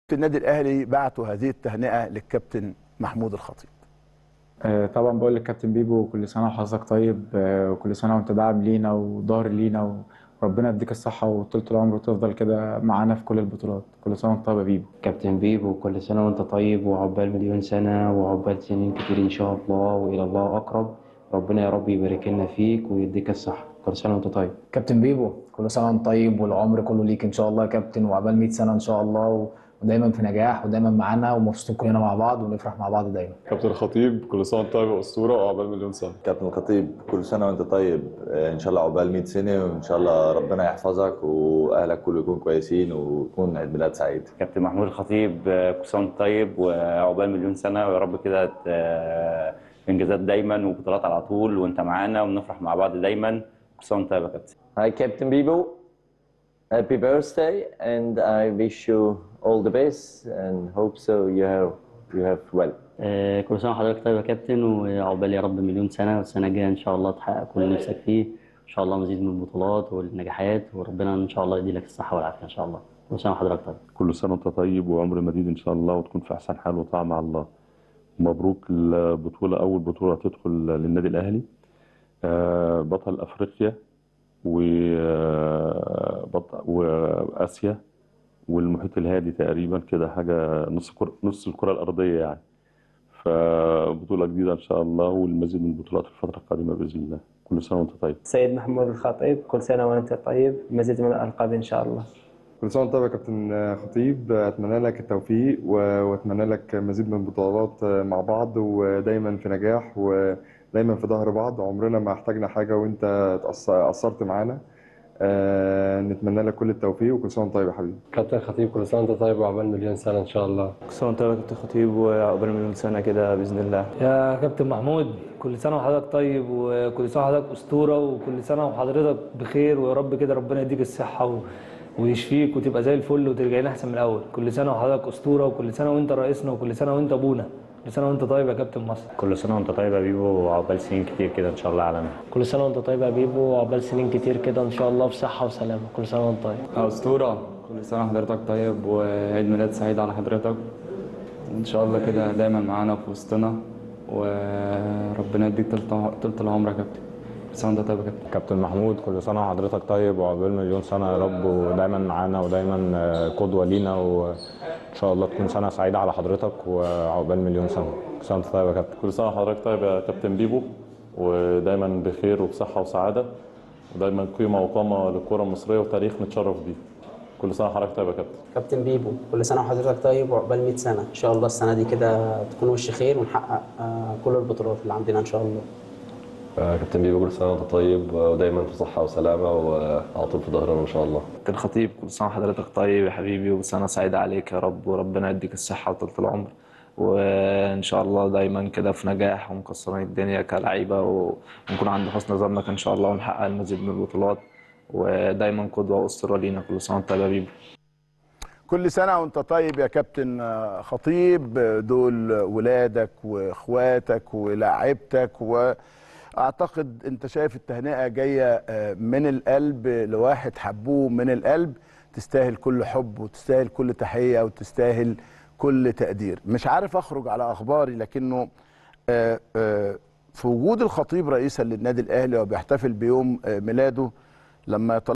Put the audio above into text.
في النادي الاهلي بعتوا هذه التهنئه للكابتن محمود الخطيب آه، طبعا بقول للكابتن بيبو كل سنه وحظك طيب آه، وكل سنه وانت داعم لينا وظهر لينا وربنا يديك الصحه وطولة العمر وتفضل كده معانا في كل البطولات كل سنه وانت طيب يا بيبو كابتن بيبو كل سنة وأنت طيب وعقبال مليون سنة وعقبال سنين كتير إن شاء الله وإلى الله أقرب ربنا يا رب يبارك لنا فيك ويديك الصحة كل سنة وأنت طيب كابتن بيبو كل سنه وانت طيب والعمر كله ليك ان شاء الله يا كابتن وعقبال 100 سنه ان شاء الله و- ودايما في نجاح ودايما معانا ومبسوطين كلنا مع بعض ونفرح مع بعض دايما كابتن الخطيب كل سنه وانت طيب يا اسطوره وعقبال مليون سنه كابتن الخطيب كل سنة وأنت طيب آه، إن شاء الله عقبال 100 سنة وإن شاء الله ربنا يحفظك وأهلك كله يكون كويسين ويكون عيد ميلاد سعيد كابتن محمود الخطيب آه، كل سنه وانت طيب وعقبال مليون سنه ويا رب كده ت- انجازات دايما وبطولات على طول وانت معانا ونفرح مع بعض دايما كل سنه وانت طيب يا كابتن Hi, Captain Bibo. Happy birthday, and I wish you all the best, and hope so you have you have well. آه، كل سنة وحضرتك طيب يا كابتن وعقبال يا رب مليون سنة والسنة الجاية إن شاء الله تحقق كل اللي نفسك فيه إن شاء الله مزيد من البطولات والنجاحات وربنا إن شاء الله يديلك الصحة والعافية إن شاء الله كل سنة وحضرتك طيب كل سنة وانت طيب وعمر مديد إن شاء الله وتكون في أحسن حال وطاعة مع الله مبروك البطولة أول بطولة تدخل للنادي الأهلي آه، بطل أفريقيا وبطل وآسيا والمحيط الهادي تقريبا كده حاجة نص كر... نص الكرة الأرضية يعني فبطولة جديدة إن شاء الله والمزيد من البطولات في الفترة القادمة بإذن الله كل سنة وأنت طيب سيد محمود الخطيب كل سنة وأنت طيب مزيد من الألقاب إن شاء الله كل سنه وانت طيب يا كابتن خطيب اتمنى لك التوفيق و- واتمنى لك مزيد من البطولات مع بعض ودايما في نجاح ودايما في ظهر بعض عمرنا ما احتاجنا حاجه وانت تأث- قصرت معانا آه، نتمنى لك كل التوفيق وكل سنه وانت طيب يا حبيبي كابتن خطيب كل سنة وأنت طيب وعقبال مليون سنة إن شاء الله كل سنة وانت طيب يا كابتن خطيب وعقبال مليون سنة كده بإذن الله يا كابتن محمود كل سنة وحضرتك طيب وكل سنة وحضرتك أسطورة وكل سنة وحضرتك بخير ويا رب كده ربنا يديك الصحة و... ويشفيك وتبقى زي الفل وترجع لنا أحسن من الأول كل سنة وحضرتك أسطورة وكل سنة وأنت رئيسنا وكل سنة وأنت أبونا كل سنة وأنت طيب يا كابتن مصر كل سنة وانت طيب يا بيبو وعقبال سنين كتير كده ان شاء الله عالمي كل سنة وانت طيب يا بيبو وعقبال سنين كتير كده ان شاء الله بصحة وسلامة كل سنة وانت طيب أسطورة كل سنة وحضرتك طيب وعيد ميلاد سعيد على حضرتك وإن شاء الله كده دايما معانا في وسطنا وربنا يديك طولة طولة العمر يا كابتن كل سنة وانت طيب يا كابتن كابتن محمود كل سنة وحضرتك طيب وعقبال مليون سنة يا رب ودايما معانا ودايما آه، قدوة لينا وإن شاء الله تكون سنة سعيدة على حضرتك وعقبال مليون سنة كل سنة وانت طيب يا كابتن كل سنة وحضرتك طيب يا كابتن بيبو ودايما بخير وبصحة وسعادة ودايما قيمة وقامة للكرة المصرية وتاريخ نتشرف بيه كل سنة وحضرتك طيب يا كابتن كابتن بيبو كل سنة وحضرتك طيب وعقبال 100 سنة إن شاء الله السنة دي كده تكون وش خير ونحقق آه، كل البطولات اللي عندنا إن شاء الله كابتن بيبو كل سنة وأنت طيب ودايما في صحة وسلامة وعلى طول في ظهرنا إن شاء الله كابتن خطيب كل سنة وحضرتك طيب يا حبيبي وسنة سعيدة عليك يا رب وربنا يديك الصحة وطولة العمر وإن شاء الله دايما كده في نجاح ومكسرين الدنيا كلعيبة ونكون عند حسن ظنك إن شاء الله ونحقق المزيد من البطولات ودايما قدوة وأسطورة لينا كل سنة وأنت طيب يا بيبو كل سنة وانت طيب يا كابتن آه، خطيب آه، دول ولادك واخواتك ولاعيبتك واعتقد انت شايف التهنئة جاية آه، من القلب لواحد حبوه من القلب تستاهل كل حب وتستاهل كل تحية وتستاهل كل تقدير مش عارف اخرج على اخباري لكنه آه، آه، في وجود الخطيب رئيسا للنادي الاهلي وبيحتفل بيوم آه، ميلاده لما